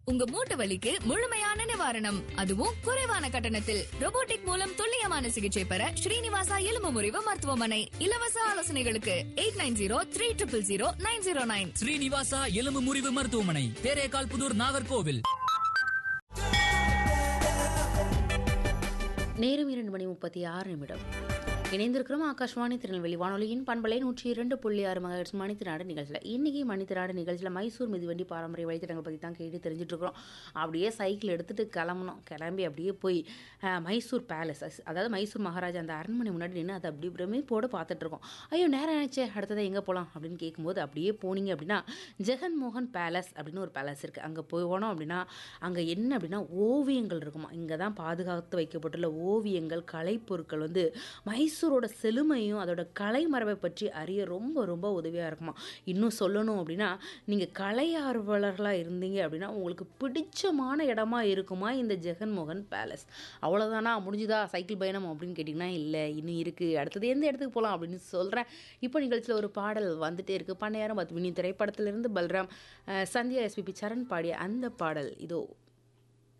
உங்க மூட்டு வலிக்கு முழுமையான நிவாரணம் அதுவும் குறைவான கட்டணத்தில் robotic மூலம் துல்லியமான சிகிச்சை பெற ஸ்ரீனிவாசா எலும்பு முறிவு மருத்துவமனை இலவச ஆலோசனைகளுக்கு eight nine zero three triple zero nine zero nine Srinivasa எலும்பு முறிவு மருத்துவமனை தேரேகால் புதூர் நாகர்கோவில் நேரம் இரண்டு மணி முப்பத்தி ஆறு நிமிடம் இணைந்திருக்கிறோம் ஆகாஷ்வாணி திருநெல்வேலி வானொலியின் பண்பலை நூற்றி இரண்டு புள்ளி ஆறு மகர்ஸ் மணித்திராடு நிகழ்ச்சியில் இன்றைக்கி மணித்திராடு நிகழ்ச்சியில் மைசூர் மிதிவண்டி பாரம்பரிய வழித்தடங்கள் பற்றி தான் கேட்டு தெரிஞ்சுட்டு இருக்கிறோம் அப்படியே சைக்கிள் எடுத்துகிட்டு கிளம்பணும் கிளம்பி அப்படியே போய் அஹ், மைசூர் பேலஸ் அதாவது மைசூர் மகாராஜா அந்த அரண்மனை முன்னாடி நின்று அதை அப்படி பிரமிப்போடு பார்த்துட்டு இருக்கோம் ஐயோ நேரம் ஆயிடுச்சே அடுத்ததை எங்கே போகலாம் அப்படின்னு கேட்கும்போது அப்படியே போனீங்க அப்படின்னா ஜெகன் மோகன் பேலஸ் அப்படின்னு ஒரு பேலஸ் இருக்குது அங்கே போனோம் அப்படின்னா அங்கே என்ன அப்படின்னா ஓவியங்கள் இருக்குமா இங்கே தான் பாதுகாத்து வைக்கப்பட்டுள்ள ஓவியங்கள் கலைப்பொருட்கள் வந்து மைசூரோட செழுமையும் அதோட கலை மரபை பற்றி அறிய ரொம்ப ரொம்ப உதவியாக இருக்குமா இன்னும் சொல்லணும் அப்படின்னா நீங்கள் கலை ஆர்வலர்களாக இருந்தீங்க அப்படின்னா உங்களுக்கு பிடிச்சமான இடமா இருக்குமா இந்த ஜெகன்மோகன் பேலஸ் அவ்வளோதானா முடிஞ்சுதா சைக்கிள் பயணம் அப்படின்னு கேட்டிங்கன்னா இல்லை இன்னும் இருக்குது அடுத்தது எந்த இடத்துக்கு போகலாம் அப்படின்னு சொல்கிறேன் இப்போ நிகழ்ச்சியில் ஒரு பாடல் வந்துட்டே இருக்குது பண்ணையாரம் பத்து மினி திரைப்படத்திலிருந்து பல்ராம் அஹ், சந்தியா எஸ்பிபி சரண் பாடிய அந்த பாடல் இதோ